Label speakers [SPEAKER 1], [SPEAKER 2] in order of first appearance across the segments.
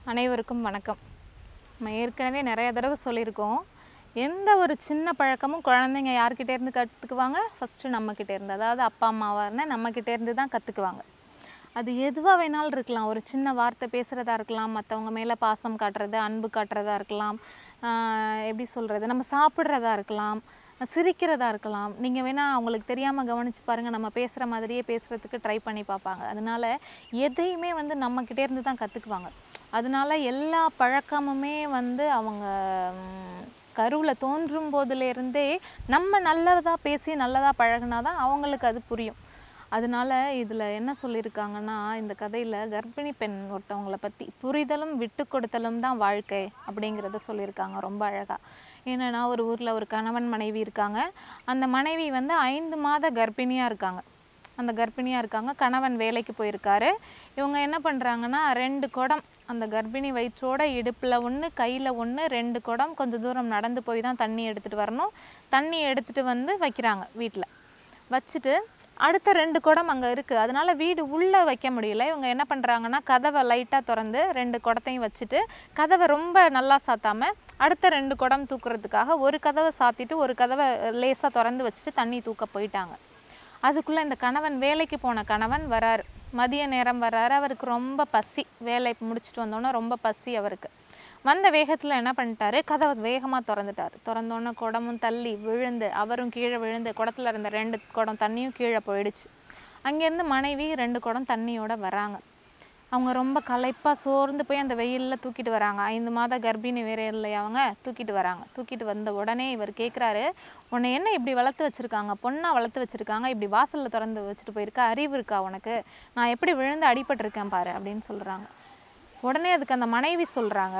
[SPEAKER 1] அனைவருக்கும் வணக்கம் நம்ம ஏற்கனவே நிறைய தடவை சொல்லியிருக்கோம் எந்த ஒரு சின்ன பழக்கமும் குழந்தைங்க யார்கிட்ட இருந்து கற்றுக்குவாங்க ஃபஸ்ட்டு நம்மக்கிட்ட இருந்து அதாவது அப்பா அம்மாவாக இருந்தால் நம்மக்கிட்ட இருந்து தான் கற்றுக்குவாங்க அது எதுவாக வேணாலும் இருக்கலாம் ஒரு சின்ன வார்த்தை பேசுகிறதா இருக்கலாம் மற்றவங்க மேலே பாசம் காட்டுறது அன்பு காட்டுறதா இருக்கலாம் ஆஹ் எப்படி சொல்கிறது நம்ம சாப்பிட்றதா இருக்கலாம் சிரிக்கிறதா இருக்கலாம் நீங்கள் வேணால் அவங்களுக்கு தெரியாமல் கவனித்து பாருங்கள் நம்ம பேசுகிற மாதிரியே பேசுகிறதுக்கு ட்ரை பண்ணி பார்ப்பாங்க அதனால எதையுமே வந்து நம்மக்கிட்டே இருந்து தான் கற்றுக்குவாங்க அதனால எல்லா பழக்கமுமே வந்து அவங்க கருவில் தோன்றும் போதிலிருந்தே நம்ம நல்லதாக பேசி நல்லதாக பழகுனா தான் அவங்களுக்கு அது புரியும் அதனால இதில் என்ன சொல்லியிருக்காங்கன்னா இந்த கதையில் கர்ப்பிணி பெண் ஒருத்தவங்களை பற்றி புரிதலும் விட்டு கொடுத்தலும் தான் வாழ்க்கை அப்படிங்கிறத சொல்லியிருக்காங்க ரொம்ப அழகாக என்னென்னா ஒரு ஊரில் ஒரு கணவன் மனைவி இருக்காங்க அந்த மனைவி வந்து ஐந்து மாத கர்ப்பிணியாக இருக்காங்க அந்த கர்ப்பிணியாக இருக்காங்க கணவன் வேலைக்கு போயிருக்காரு இவங்க என்ன பண்ணுறாங்கன்னா ரெண்டு குடம் அந்த கர்ப்பிணி வயிற்றோட இடுப்பில் ஒன்று கையில் ஒன்று ரெண்டு குடம் கொஞ்சம் தூரம் நடந்து போய் தான் தண்ணி எடுத்துகிட்டு வரணும் தண்ணி எடுத்துகிட்டு வந்து வைக்கிறாங்க வீட்டில் வச்சுட்டு அடுத்த ரெண்டு குடம் அங்கே இருக்குது அதனால வீடு உள்ளே வைக்க முடியல இவங்க என்ன பண்ணுறாங்கன்னா கதவை லைட்டாக திறந்து ரெண்டு குடத்தையும் வச்சுட்டு கதவை ரொம்ப நல்லா சாத்தாம அடுத்த ரெண்டு குடம் தூக்குறதுக்காக ஒரு கதவை சாத்திட்டு ஒரு கதவை லேசாக திறந்து வச்சுட்டு தண்ணி தூக்க போயிட்டாங்க அதுக்குள்ளே இந்த கணவன் வேலைக்கு போன கணவன் வராரு மதிய நேரம் வராரு அவருக்கு ரொம்ப பசி வேலை முடிச்சுட்டு வந்தோன்னே ரொம்ப பசி அவருக்கு வந்த வேகத்தில் என்ன பண்ணிட்டாரு கதவை வேகமாக திறந்துட்டாரு திறந்தோன்னே குடமும் தள்ளி விழுந்து அவரும் கீழே விழுந்து குடத்துல இருந்த ரெண்டு குடம் தண்ணியும் கீழே போயிடுச்சு அங்கேருந்து மனைவி ரெண்டு குடம் தண்ணியோட வராங்க அவங்க ரொம்ப களைப்பாக சோர்ந்து போய் அந்த வெயிலில் தூக்கிட்டு வராங்க ஐந்து மாத கர்ப்பிணி வேற இல்லையா அவங்க தூக்கிட்டு வராங்க தூக்கிட்டு வந்த உடனே இவர் கேட்குறாரு உன்னை என்ன இப்படி வளர்த்து வச்சுருக்காங்க பொண்ணா வளர்த்து வச்சுருக்காங்க இப்படி வாசலில் திறந்து வச்சுட்டு போயிருக்க அறிவு இருக்கா உனக்கு நான் எப்படி விழுந்து அடிபட்டிருக்கேன் பாரு அப்படின்னு சொல்கிறாங்க உடனே அதுக்கு அந்த மனைவி சொல்கிறாங்க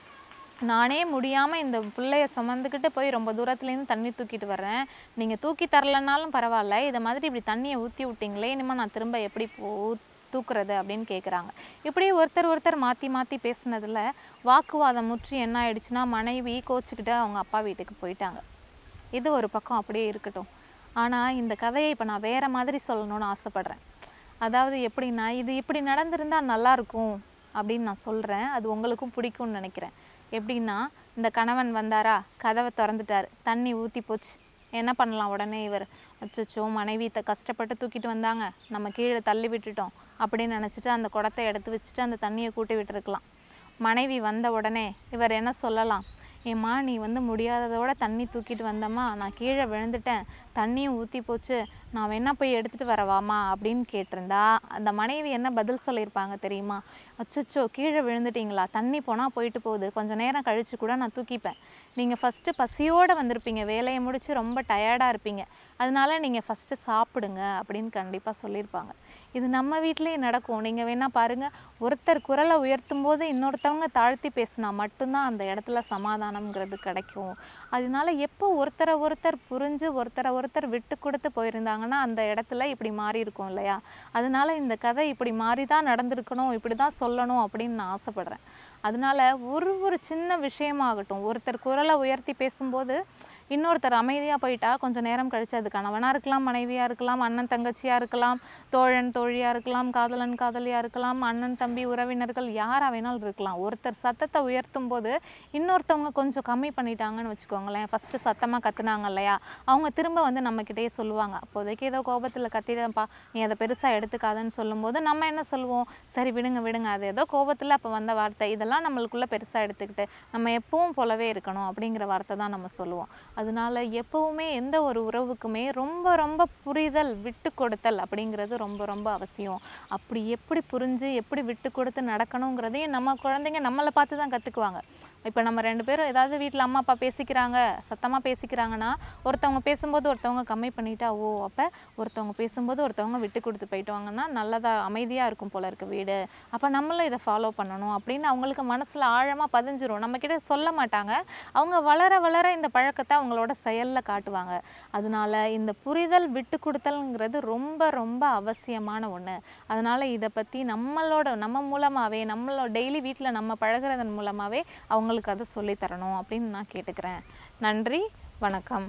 [SPEAKER 1] நானே முடியாமல் இந்த பிள்ளைய சுமந்துக்கிட்டு போய் ரொம்ப தூரத்துலேருந்து தண்ணி தூக்கிட்டு வர்றேன் நீங்கள் தூக்கி தரலனாலும் பரவாயில்ல இதை மாதிரி இப்படி தண்ணியை ஊற்றி விட்டீங்களே இனிமேல் நான் திரும்ப எப்படி போ தூக்குறது அப்படின்னு கேட்குறாங்க இப்படி ஒருத்தர் ஒருத்தர் மாற்றி மாற்றி பேசுனதில் வாக்குவாதம் முற்றி என்ன ஆயிடுச்சுன்னா மனைவி கோச்சிக்கிட்டு அவங்க அப்பா வீட்டுக்கு போயிட்டாங்க இது ஒரு பக்கம் அப்படியே இருக்கட்டும் ஆனால் இந்த கதையை இப்போ நான் வேற மாதிரி சொல்லணும்னு ஆசைப்பட்றேன் அதாவது எப்படின்னா இது இப்படி நடந்திருந்தா நல்லா இருக்கும் அப்படின்னு நான் சொல்கிறேன் அது உங்களுக்கும் பிடிக்கும்னு நினைக்கிறேன் எப்படின்னா இந்த கணவன் வந்தாரா கதவை திறந்துட்டார் தண்ணி ஊற்றி போச்சு என்ன பண்ணலாம் உடனே இவர் அச்சோ மனைவி த கஷ்டப்பட்டு தூக்கிட்டு வந்தாங்க நம்ம கீழே தள்ளி விட்டுட்டோம் அப்படின்னு நினச்சிட்டு அந்த குடத்தை எடுத்து வச்சுட்டு அந்த தண்ணியை கூட்டி விட்டுருக்கலாம் மனைவி வந்த உடனே இவர் என்ன சொல்லலாம் ஏம்மா நீ வந்து முடியாததோட தண்ணி தூக்கிட்டு வந்தம்மா நான் கீழே விழுந்துட்டேன் தண்ணியும் ஊற்றி போச்சு நான் வேணா போய் எடுத்துகிட்டு வரவாமா அப்படின்னு கேட்டிருந்தா அந்த மனைவி என்ன பதில் சொல்லியிருப்பாங்க தெரியுமா அச்சச்சோ கீழே விழுந்துட்டீங்களா தண்ணி போனால் போயிட்டு போகுது கொஞ்சம் நேரம் கழித்து கூட நான் தூக்கிப்பேன் நீங்கள் ஃபஸ்ட்டு பசியோடு வந்திருப்பீங்க வேலையை முடித்து ரொம்ப டயர்டாக இருப்பீங்க அதனால நீங்கள் ஃபஸ்ட்டு சாப்பிடுங்க அப்படின்னு கண்டிப்பாக சொல்லியிருப்பாங்க இது நம்ம வீட்டிலேயே நடக்கும் நீங்கள் வேணால் பாருங்கள் ஒருத்தர் குரலை உயர்த்தும் போது இன்னொருத்தவங்க தாழ்த்தி பேசினா மட்டும்தான் அந்த இடத்துல சமாதானம்ங்கிறது கிடைக்கும் அதனால எப்போ ஒருத்தரை ஒருத்தர் புரிஞ்சு ஒருத்தரை ஒருத்தர் விட்டு கொடுத்து போயிருந்தாங்கன்னா அந்த இடத்துல இப்படி மாறி இருக்கும் இல்லையா அதனால இந்த கதை இப்படி மாறி தான் நடந்திருக்கணும் இப்படி தான் சொல்லணும் அப்படின்னு நான் ஆசைப்படுறேன் அதனால ஒரு ஒரு சின்ன விஷயமாகட்டும் ஒருத்தர் குரலை உயர்த்தி பேசும்போது இன்னொருத்தர் அமைதியாக போயிட்டா கொஞ்சம் நேரம் கழிச்சு அது கணவனாக இருக்கலாம் மனைவியாக இருக்கலாம் அண்ணன் தங்கச்சியாக இருக்கலாம் தோழன் தோழியாக இருக்கலாம் காதலன் காதலியாக இருக்கலாம் அண்ணன் தம்பி உறவினர்கள் யாராக வேணாலும் இருக்கலாம் ஒருத்தர் சத்தத்தை உயர்த்தும் போது இன்னொருத்தவங்க கொஞ்சம் கம்மி பண்ணிட்டாங்கன்னு வச்சுக்கோங்களேன் ஃபஸ்ட்டு சத்தமாக கத்துனாங்க இல்லையா அவங்க திரும்ப வந்து நம்மக்கிட்டே சொல்லுவாங்க அப்போதைக்கு ஏதோ கோபத்தில் கத்திட்டேன்ப்பா நீ அதை பெருசாக எடுத்துக்காதன்னு சொல்லும்போது நம்ம என்ன சொல்லுவோம் சரி விடுங்க விடுங்க அது ஏதோ கோபத்தில் அப்போ வந்த வார்த்தை இதெல்லாம் நம்மளுக்குள்ளே பெருசாக எடுத்துக்கிட்டு நம்ம எப்பவும் போலவே இருக்கணும் அப்படிங்கிற வார்த்தை தான் நம்ம சொல்லுவோம் அதனால எப்பவுமே எந்த ஒரு உறவுக்குமே ரொம்ப ரொம்ப புரிதல் விட்டு கொடுத்தல் அப்படிங்கிறது ரொம்ப ரொம்ப அவசியம் அப்படி எப்படி புரிஞ்சு எப்படி விட்டு கொடுத்து நடக்கணுங்கிறதையும் நம்ம குழந்தைங்க நம்மளை பார்த்து தான் கற்றுக்குவாங்க இப்போ நம்ம ரெண்டு பேரும் ஏதாவது வீட்டில் அம்மா அப்பா பேசிக்கிறாங்க சத்தமாக பேசிக்கிறாங்கன்னா ஒருத்தவங்க பேசும்போது ஒருத்தவங்க கம்மி பண்ணிட்டா ஓ அப்போ ஒருத்தவங்க பேசும்போது ஒருத்தவங்க விட்டு கொடுத்து போயிட்டாங்கன்னா நல்லதாக அமைதியாக இருக்கும் போல இருக்கு வீடு அப்போ நம்மளும் இதை ஃபாலோ பண்ணணும் அப்படின்னு அவங்களுக்கு மனசில் ஆழமாக பதிஞ்சிரும் நம்மக்கிட்ட சொல்ல மாட்டாங்க அவங்க வளர வளர இந்த பழக்கத்தை அவங்களோட செயலில் காட்டுவாங்க அதனால இந்த புரிதல் விட்டு கொடுத்தல்ங்கிறது ரொம்ப ரொம்ப அவசியமான ஒன்று அதனால் இதை பற்றி நம்மளோட நம்ம மூலமாகவே நம்மளோட டெய்லி வீட்டில் நம்ம பழகுறதன் மூலமாகவே அவங்களுக்கு அதை சொல்லித் தரணும் அப்படின்னு நான் கேட்டுக்கிறேன் நன்றி வணக்கம்